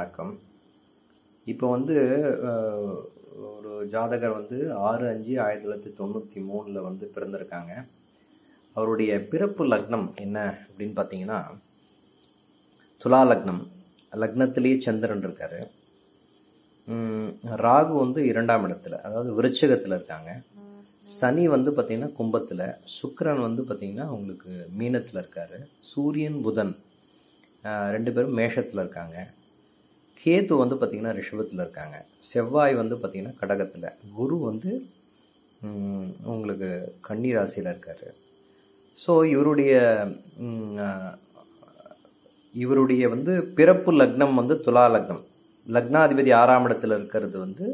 வணக்கம் இப்போ வந்து அஹ், ஒரு ஜாதகர் வந்து ஆறு அஞ்சு ஆயிரத்தி தொள்ளாயிரத்தி தொண்ணூற்றி மூணில் வந்து பிறந்திருக்காங்க அவருடைய பிறப்பு லக்னம் என்ன அப்படின்னு பார்த்தீங்கன்னா துலா லக்னம் லக்னத்திலேயே சந்திரன் இருக்காரு உம், ராகு வந்து இரண்டாம் இடத்துல அதாவது விருச்சிகத்தில் இருக்காங்க சனி வந்து பார்த்தீங்கன்னா கும்பத்தில் சுக்கிரன் வந்து பார்த்தீங்கன்னா உங்களுக்கு மீனத்தில் இருக்காரு சூரியன் புதன் ஆஹ், ரெண்டு பேரும் மேஷத்தில் இருக்காங்க கேது வந்து பார்த்திங்கன்னா ரிஷபத்தில் இருக்காங்க செவ்வாய் வந்து பார்த்திங்கன்னா கடகத்தில் குரு வந்து உம், உங்களுக்கு கன்னி ராசியில் இருக்கார் ஸோ இவருடைய உம், ஆஹ், இவருடைய வந்து பிறப்பு லக்னம் வந்து துலா லக்னம் லக்னாதிபதி ஆறாம் இடத்துல இருக்கிறது வந்து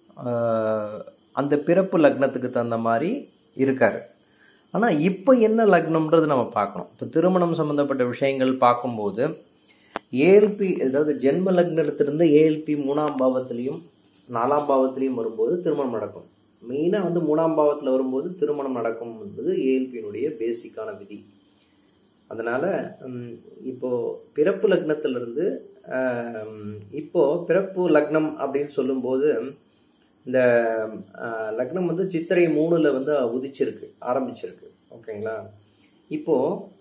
ஆஹ், அந்த பிறப்பு லக்னத்துக்கு தகுந்த மாதிரி இருக்கார் ஆனால் இப்போ என்ன லக்னம்ன்றது நம்ம பார்க்கணும் இப்போ திருமணம் சம்மந்தப்பட்ட விஷயங்கள் பார்க்கும்போது ஏஎல்பி அதாவது ஜென்ம லக்னத்திலிருந்து ஏஎல்பி மூணாம் பாவத்திலையும் நாலாம் பாவத்திலையும் வரும்போது திருமணம் நடக்கும் மெயினாக வந்து மூணாம் பாவத்தில் வரும்போது திருமணம் நடக்கும் என்பது ஏஎல்பியினுடைய பேசிக்கான விதி அதனால் இப்போ பிறப்பு லக்னத்திலிருந்து ஆம், இப்போ பிறப்பு லக்னம் அப்படின்னு சொல்லும்போது இந்த ஆ, லக்னம் வந்து சித்திரை மூணுல வந்து உதிச்சிருக்கு ஆரம்பிச்சிருக்கு ஓகேங்களா இப்போ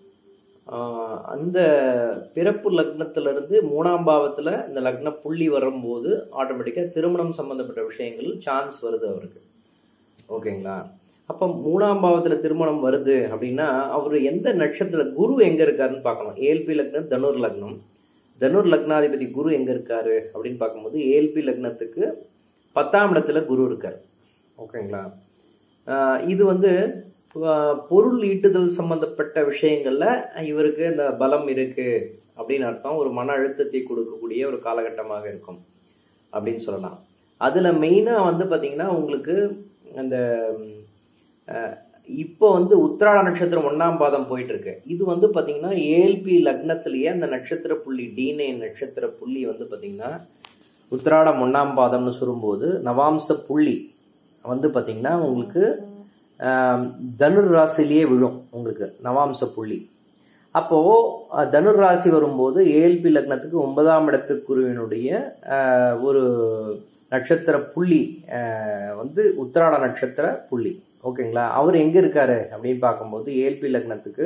ஆ, அந்த பிறப்பு லக்னத்திலிருந்து மூணாம் பாவத்தில் இந்த லக்ன புள்ளி வரும்போது ஆட்டோமேட்டிக்காக திருமணம் சம்மந்தப்பட்ட விஷயங்கள் சான்ஸ் வருது அவருக்கு ஓகேங்களா அப்போ மூணாம் பாவத்தில் திருமணம் வருது அப்படின்னா அவர் எந்த நட்சத்திர குரு எங்கே இருக்காருன்னு பார்க்கணும் ஏல்பி லக்னம் தனுர் லக்னம் தனுர் லக்னாதிபதி குரு எங்கே இருக்காரு அப்படின்னு பார்க்கும்போது ஏல்பி லக்னத்துக்கு பத்தாம் இடத்துல குரு இருக்கார் ஓகேங்களா ஆஹ் இது வந்து ஆஹ் பொருள் ஈட்டுதல் சம்பந்தப்பட்ட விஷயங்கள்ல இவருக்கு இந்த பலம் இருக்கு அப்படின்னு அர்த்தம் ஒரு மன அழுத்தத்தை கொடுக்கக்கூடிய ஒரு காலகட்டமாக இருக்கும் அப்படின்னு சொல்லலாம் அதுல மெயினா வந்து பாத்தீங்கன்னா உங்களுக்கு அந்த ம், அஹ், இப்போ வந்து உத்திராட நட்சத்திரம் ஒண்ணாம் பாதம் போயிட்டு இருக்கு இது வந்து பாத்தீங்கன்னா ஏஎல்பி லக்னத்திலேயே அந்த நட்சத்திர புள்ளி டீனே நட்சத்திர புள்ளி வந்து பாத்தீங்கன்னா உத்திராடம் ஒண்ணாம் பாதம்னு சொல்லும்போது நவாம்ச புள்ளி வந்து பாத்தீங்கன்னா உங்களுக்கு ஆம், தனுர் ராசிலேயே விழும் உங்களுக்கு நவாம்ச புள்ளி அப்போ அஹ், தனுர் ராசி வரும்போது ஏஎல்பி லக்னத்துக்கு ஒன்பதாம் இடத்துக்குருவினுடைய அஹ், ஒரு நட்சத்திர புள்ளி அஹ், வந்து உத்திராட நட்சத்திர புள்ளி ஓகேங்களா அவர் எங்க இருக்காரு அப்படின்னு பார்க்கும்போது ஏஎல்பி லக்னத்துக்கு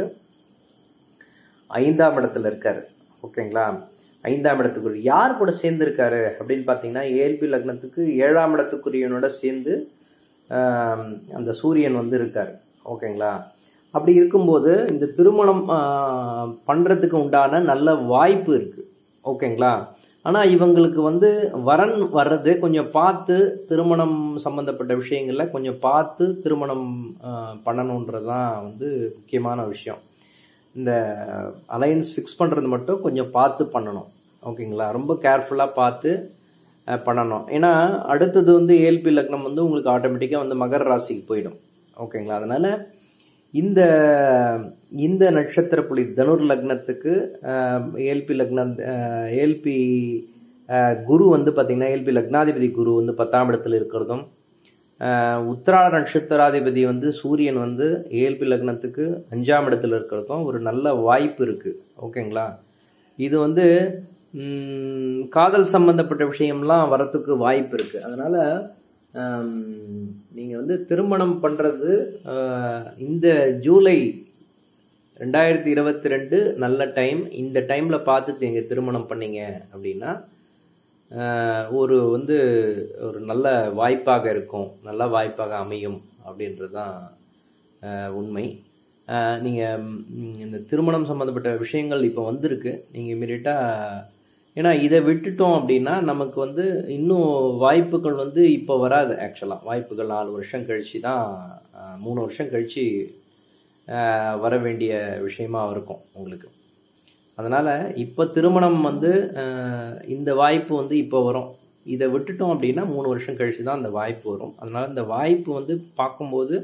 ஐந்தாம் இடத்துல இருக்காரு ஓகேங்களா ஐந்தாம் இடத்துக்குரிய யார் கூட சேர்ந்து இருக்காரு அப்படின்னு பார்த்தீங்கன்னா ஏஎல்பி லக்னத்துக்கு ஏழாம் இடத்துக்குரியவனோட சேர்ந்து ஆம், அந்த சூரியன் வந்து இருக்காரு ஓகேங்களா அப்படி இருக்கும்போது இந்த திருமணம் ஆ, பண்றதுக்கு உண்டான நல்ல வாய்ப்பு இருக்கு ஓகேங்களா ஆனால் இவங்களுக்கு வந்து வரன் வர்றது கொஞ்சம் பார்த்து திருமணம் சம்பந்தப்பட்ட விஷயங்கள்ல கொஞ்சம் பார்த்து திருமணம் ஆ, பண்ணணுன்றது தான் வந்து முக்கியமான விஷயம் இந்த அலையன்ஸ் ஃபிக்ஸ் பண்ணுறது மட்டும் கொஞ்சம் பார்த்து பண்ணணும் ஓகேங்களா ரொம்ப கேர்ஃபுல்லாக பார்த்து அஹ், பண்ணணும் ஏன்னா அடுத்தது வந்து ஏல்பி லக்னம் வந்து உங்களுக்கு ஆட்டோமேட்டிக்காக வந்து மகர ராசிக்கு போயிடும் ஓகேங்களா அதனால இந்த இந்த நட்சத்திர புள்ளி தனுர் லக்னத்துக்கு ஏல்பி லக்னம் ஏல்பி குரு வந்து பார்த்தீங்கன்னா ஏல்பி லக்னாதிபதி குரு வந்து பத்தாம் இடத்துல இருக்கிறதும் ஆஹ் உத்திராட நட்சத்திராதிபதி வந்து சூரியன் வந்து ஏல்பி லக்னத்துக்கு அஞ்சாம் இடத்துல இருக்கிறதும் ஒரு நல்ல வாய்ப்பு இருக்கு ஓகேங்களா இது வந்து ம், காதல் சம்பந்தப்பட்ட விஷயம்லாம் வரத்துக்கு வாய்ப்பு இருக்கு அதனால ஆம், நீங்க வந்து திருமணம் பண்றது ஆஹ், இந்த ஜூலை ரெண்டாயிரத்தி இருபத்தி ரெண்டு நல்ல டைம் இந்த டைம்ல பார்த்து நீங்க திருமணம் பண்ணீங்க அப்படின்னா ஆஹ், ஒரு வந்து ஒரு நல்ல வாய்ப்பாக இருக்கும் நல்ல வாய்ப்பாக அமையும் அப்படின்றது தான் ஆஹ், உண்மை ஆஹ், நீங்க ம், இந்த திருமணம் சம்மந்தப்பட்ட விஷயங்கள் இப்போ வந்திருக்கு நீங்க இமீடியட்டா ஏன்னா இதை விட்டுட்டோம் அப்படின்னா நமக்கு வந்து இன்னும் வாய்ப்புகள் வந்து இப்போ வராது ஆக்சுவலாக வாய்ப்புகள் நாலு வருஷம் கழிச்சு தான் ஆஹ், மூணு வருஷம் கழிச்சு ஆஹ், வர வேண்டிய விஷயமா இருக்கும் உங்களுக்கு அதனால் இப்போ திருமணம் வந்து ஆஹ், இந்த வாய்ப்பு வந்து இப்போ வரும் இதை விட்டுட்டோம் அப்படின்னா மூணு வருஷம் கழிச்சு தான் அந்த வாய்ப்பு வரும் அதனால் இந்த வாய்ப்பு வந்து பார்க்கும்போது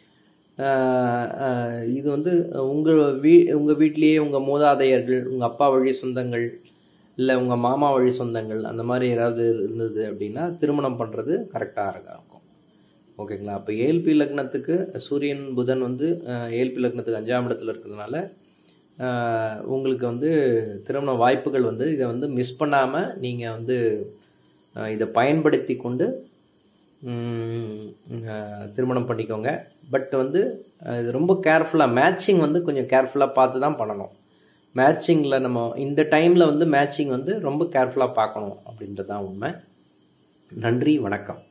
ஆஹ், ஆஹ், இது வந்து உங்கள் வீ உங்கள் வீட்டிலேயே உங்கள் மூதாதையர்கள் உங்கள் அப்பா வழி சொந்தங்கள் இல்லை உங்கள் மாமா வழி சொந்தங்கள் அந்த மாதிரி ஏதாவது இருந்தது அப்படின்னா திருமணம் பண்ணுறது கரெக்டாக இருக்கும் ஓகேங்களா அப்போ ஏல்பி லக்னத்துக்கு சூரியன் புதன் வந்து ஏல்பி லக்னத்துக்கு அஞ்சாம் இடத்துல இருக்கிறதுனால ஆஹ் உங்களுக்கு வந்து திருமண வாய்ப்புகள் வந்து இதை வந்து மிஸ் பண்ணாமல் நீங்கள் வந்து ஆஹ் இதை பயன்படுத்தி கொண்டு ம், ஆஹ் திருமணம் பண்ணிக்கோங்க பட் வந்து ஆஹ் இது ரொம்ப கேர்ஃபுல்லாக மேட்சிங் வந்து கொஞ்சம் கேர்ஃபுல்லாக பார்த்து தான் பண்ணணும் மேட்சிங்கில் நம்ம இந்த டைமில் வந்து மேட்சிங் வந்து ரொம்ப கேர்ஃபுல்லாக பார்க்கணும் அப்படின்றது தான் உண்மை நன்றி வணக்கம்